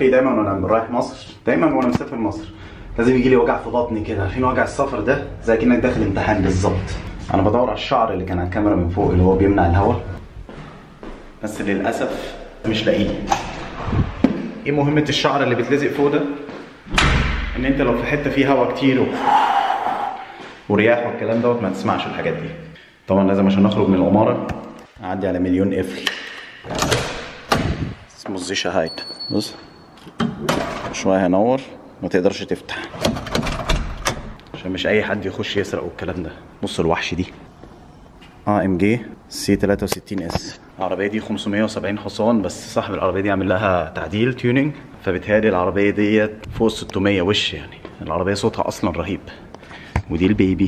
ايه دايما وانا رايح مصر دايما وانا مسافر مصر لازم يجي لي وجع في بطني كده عارفين وجع السفر ده زي كانك داخل امتحان بالظبط انا بدور على الشعر اللي كان على الكاميرا من فوق اللي هو بيمنع الهواء بس للاسف مش لاقيه ايه مهمه الشعر اللي بيتلزق فوق ده ان انت لو في حته فيه هواء كتير و... ورياح والكلام دوت ما تسمعش الحاجات دي طبعا لازم عشان نخرج من العماره اعدي على مليون قفل اسمه الزيشة هايت بص شوية هنور ما تقدرش تفتح عشان مش اي حد يخش يسرق والكلام ده بص الوحش دي اه ام جي سي 63 اس العربية دي 570 حصان بس صاحب العربية دي عامل لها تعديل تيوننج فبالتالي العربية ديت فوق 600 وش يعني العربية صوتها اصلا رهيب ودي البيبي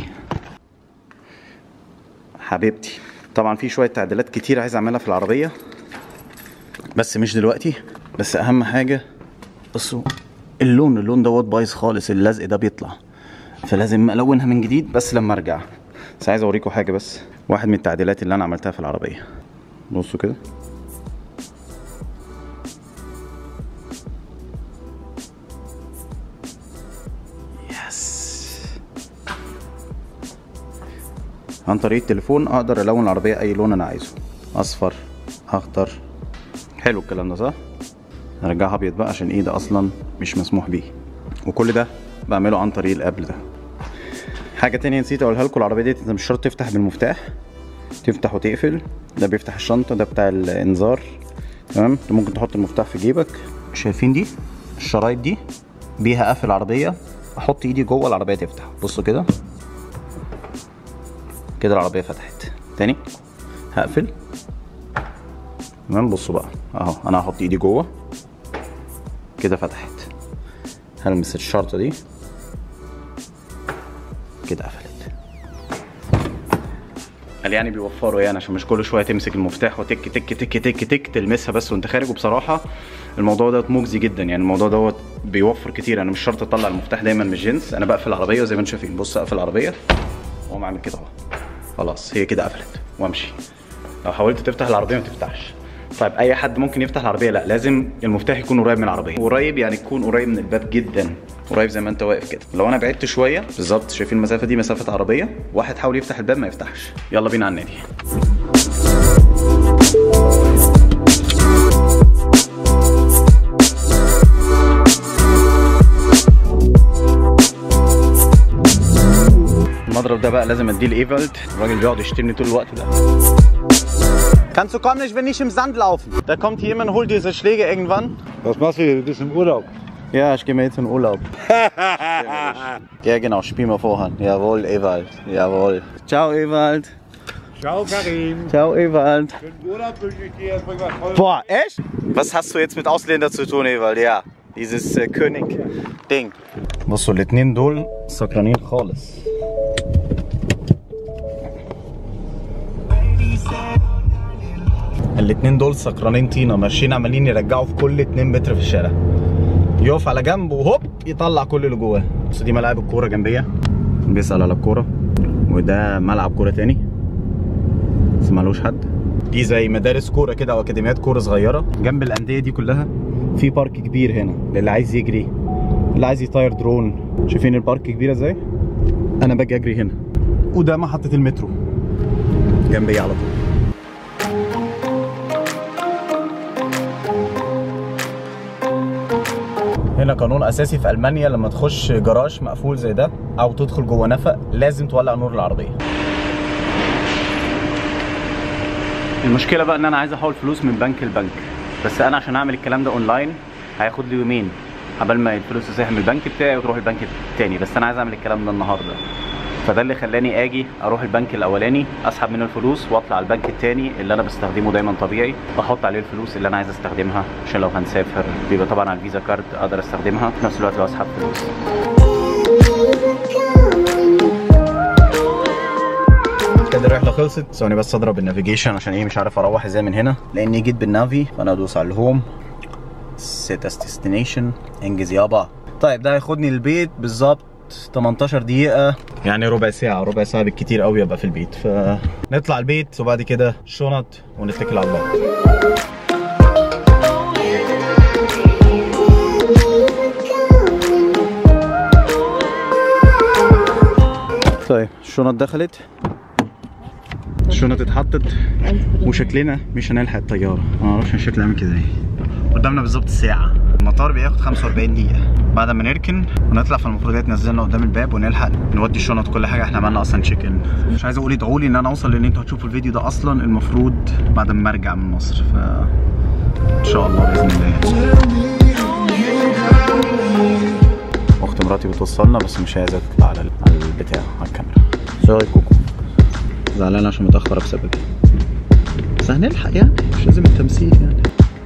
حبيبتي طبعا في شوية تعديلات كتير عايز اعملها في العربية بس مش دلوقتي بس اهم حاجة بصوا اللون اللون دوت بايظ خالص اللزق ده بيطلع فلازم الونها من جديد بس لما ارجع بس عايز اوريكم حاجة بس واحد من التعديلات اللي انا عملتها في العربية بصوا كده يس عن طريق التليفون اقدر الون العربية اي لون انا عايزه اصفر اخضر حلو الكلام ده صح نرجعها ابيض بقى عشان ايه ده اصلا مش مسموح بيه وكل ده بعمله عن طريق الابل ده حاجه تانية نسيت اقولها لكم العربيه دي انت مش شرط تفتح بالمفتاح تفتح وتقفل ده بيفتح الشنطه ده بتاع الانذار تمام انت ممكن تحط المفتاح في جيبك شايفين دي الشرايط دي بيها قافل العربيه احط ايدي جوه العربيه تفتح بصوا كده كده العربيه فتحت تاني هقفل تمام بصوا بقى اهو انا هحط ايدي جوه كده فتحت هلمس الشرطه دي كده قفلت قال يعني بيوفروا يعني عشان مش كل شويه تمسك المفتاح وتك تك تك تك تك تلمسها بس وانت خارج وبصراحه الموضوع دوت مجزي جدا يعني الموضوع دوت بيوفر كتير انا مش شرط اطلع المفتاح دايما من الجنس انا بقفل العربيه وزي ما انتم شايفين بص اقفل العربيه واقوم اعمل كده اهو خلاص هي كده قفلت وامشي لو حاولت تفتح العربيه ما تفتحش طيب اي حد ممكن يفتح العربيه لا لازم المفتاح يكون قريب من العربيه قريب يعني يكون قريب من الباب جدا قريب زي ما انت واقف كده لو انا بعدت شويه بالظبط شايفين المسافه دي مسافه عربيه واحد حاول يفتح الباب ما يفتحش يلا بينا على النادي المضرب ده بقى لازم اديه لايفالد الراجل بيقعد يشتري طول الوقت ده Kannst du kommen, ich will nicht im Sand laufen. Da kommt jemand, holt diese Schläge irgendwann. Was machst du hier? Du bist im Urlaub. Ja, ich gehe mir jetzt in Urlaub. ja, genau, spiel mal Vorhand. Jawohl, Ewald. Jawohl. Ciao, Ewald. Ciao, Karim. Ciao, Ewald. Schönen Urlaub wünsche ich dir. Bring was Tolles. Boah, echt? Was hast du jetzt mit Ausländer zu tun, Ewald? Ja, dieses äh, König-Ding. بصوا الاتنين دول سكرانين خالص الاتنين دول سكرانين طينه ماشيين عمالين يرجعوا في كل 2 متر في الشارع يقف على جنب وهوب يطلع كل اللي جواه بس دي ملاعب الكوره جنبيه بيسأل على الكوره وده ملعب كوره تاني بس ملوش حد دي زي مدارس كوره كده او اكاديميات كوره صغيره جنب الانديه دي كلها في بارك كبير هنا للي عايز يجري اللي عايز يطير درون شايفين البارك كبيره ازاي انا باجي اجري هنا وده محطه المترو جنبي على طول هنا قانون اساسي في المانيا لما تخش جراج مقفول زي ده او تدخل جوه نفق لازم تولع نور العربيه المشكله بقى ان انا عايز احول فلوس من بنك لبنك بس انا عشان اعمل الكلام ده اونلاين هياخد لي يومين قبل ما الفلوس تسيح من البنك بتاعي وتروح البنك التاني بس انا عايز اعمل الكلام ده النهارده فده اللي خلاني اجي اروح البنك الاولاني اسحب منه الفلوس واطلع البنك التاني اللي انا بستخدمه دايما طبيعي احط عليه الفلوس اللي انا عايز استخدمها عشان لو هنسافر بيبقى طبعا على الفيزا كارد اقدر استخدمها في نفس الوقت لو اسحب فلوس كده الرحله خلصت ثواني بس اضرب النافيجيشن عشان ايه مش عارف اروح ازاي من هنا لاني جيت بالنافي فانا ادوس على الهوم سيت اس ديستنيشن انجز يابا طيب ده هياخدني البيت بالظبط 18 دقيقة يعني ربع ساعة ربع ساعة بالكتير قوي ابقى في البيت فنطلع البيت وبعد كده شنط ونتكل على الله طيب الشنط دخلت الشنط اتحطت وشكلنا مش هنلحق الطياره ما اعرفش شكلي عامل كده ايه قدامنا بالظبط ساعه المطار بياخد 45 دقيقه بعد ما نركن ونطلع فالمفروض هي تنزلنا قدام الباب ونلحق نودي الشنط وكل حاجه احنا عملنا اصلا تشيك ان مش عايز اقول ادعوا لي ان انا اوصل لان انتوا هتشوفوا الفيديو ده اصلا المفروض بعد ما ارجع من مصر ف ان شاء الله باذن الله اخت مراتي بتوصلنا بس مش عايزه تطلع على على البتاع على الكاميرا سوري كوكو زعلان عشان متاخره بسببي بس هنلحق يعني مش لازم التمثيل يعني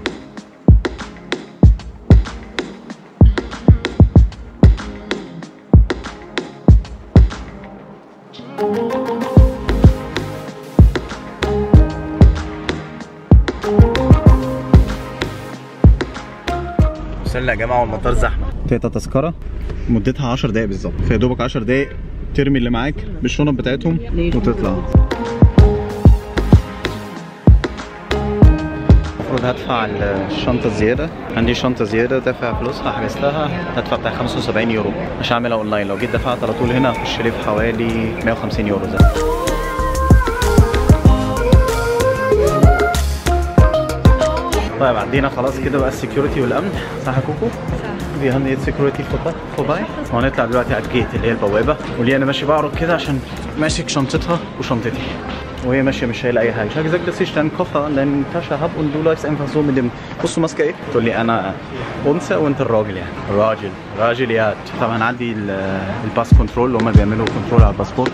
وصلنا يا جماعه والمطار زحمه تيتا تذكره مدتها 10 دقايق بالظبط فيا دوبك 10 دقايق ترمي اللي معاك بالشنط بتاعتهم وتطلع المفروض هدفع الشنطة الزيادة عندي شنطة زيادة دافع فلوسها حجزتها هدفع بتاع 75 يورو مش هعملها اونلاين لو جيت دفعت على طول هنا هخش لي في حوالي 150 يورو زي طيب عدينا خلاص كده بقى السكيورتي والامن صح يا كوكو؟ دي هندية سكيورتي فوباي وهنطلع دلوقتي على الجيت اللي هي البوابة واللي انا ماشي بعرض كده عشان ماسك شنطتها وشنطتي وهي ماشيه مش شايله اي حاجه ich habe gesagt dass ich deinen Koffer an deine Tasche habe und du läufst einfach so mit dem بصوا ماسكه ايه تقول لي انا انثى وانت الراجل يعني راجل راجليات طبعا هنعدي ال- الباس كنترول اللي هم بيعملوا كنترول على الباسبور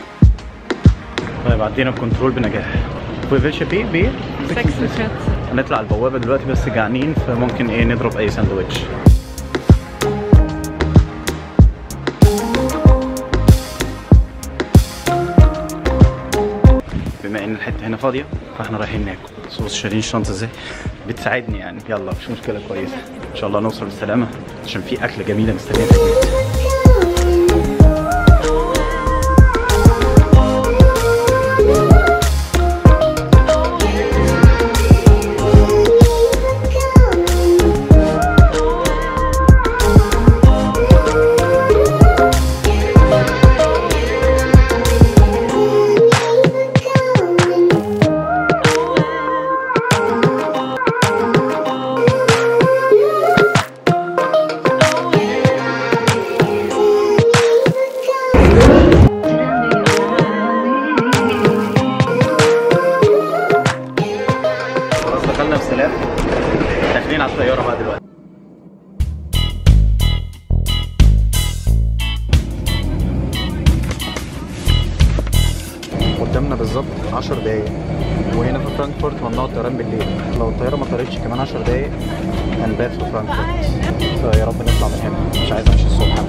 طيب عدينا الكنترول بنجاح وفيلش بي بي 46. هنطلع على البوابه دلوقتي بس جعانين فممكن ايه نضرب اي ساندوتش بما ان الحته هنا فاضيه فاحنا رايحين ناكل بس بص شايلين الشنطه ازاي بتساعدني يعني يلا مش مشكله كويسه ان شاء الله نوصل بالسلامه عشان في اكله جميله مستنيه في البيت خلاص دخلنا بسلام داخلين على الطياره بقى دلوقتي قدامنا بالظبط 10 دقايق وهنا في فرانكفورت ممنوع الطيران بالليل لو الطياره ما طارتش كمان 10 دقايق هنبات في فرانكفورت فيا رب نطلع من هنا مش عايز امشي الصبح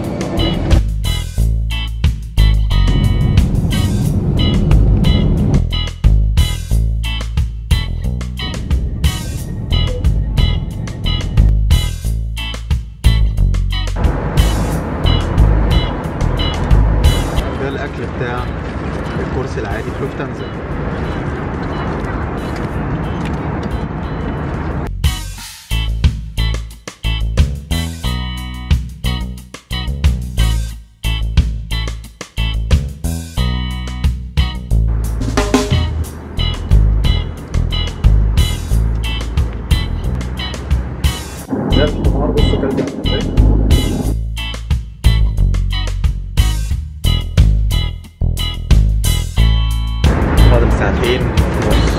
ده الاكل بتاع الكرسي العادي في لوفتانزا ده الحمار بص كلب ازاي فاضل ساعتين ونص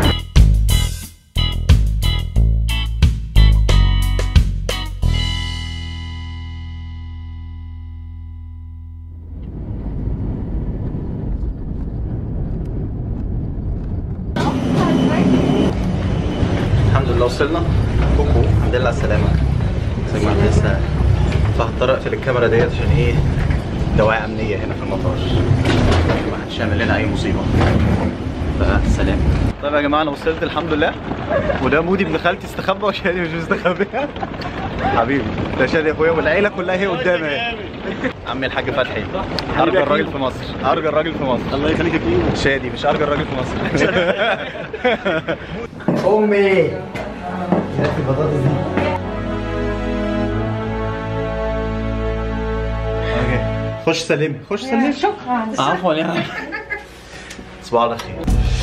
الحمد لله وصلنا كوكو الحمد لله على السلامة بس يا جماعة لسه فهضطر اقفل الكاميرا ديت عشان ايه دواعي امنية هنا في المطار ما حدش يعمل لنا اي مصيبة فسلام طيب يا جماعة انا وصلت الحمد لله وده مودي ابن خالتي استخبى وشادي مش مستخبي حبيبي ده شادي اخويا والعيلة كلها هي قدامي اهي عمي الحاج فتحي ارجى الراجل في مصر ارجى الراجل في مصر الله يخليك يا كريم شادي مش ارجى الراجل في مصر امي هات البطاطس دي اوكي خش سلمي خش سلمي شكرا عفوا يعني صباح الخير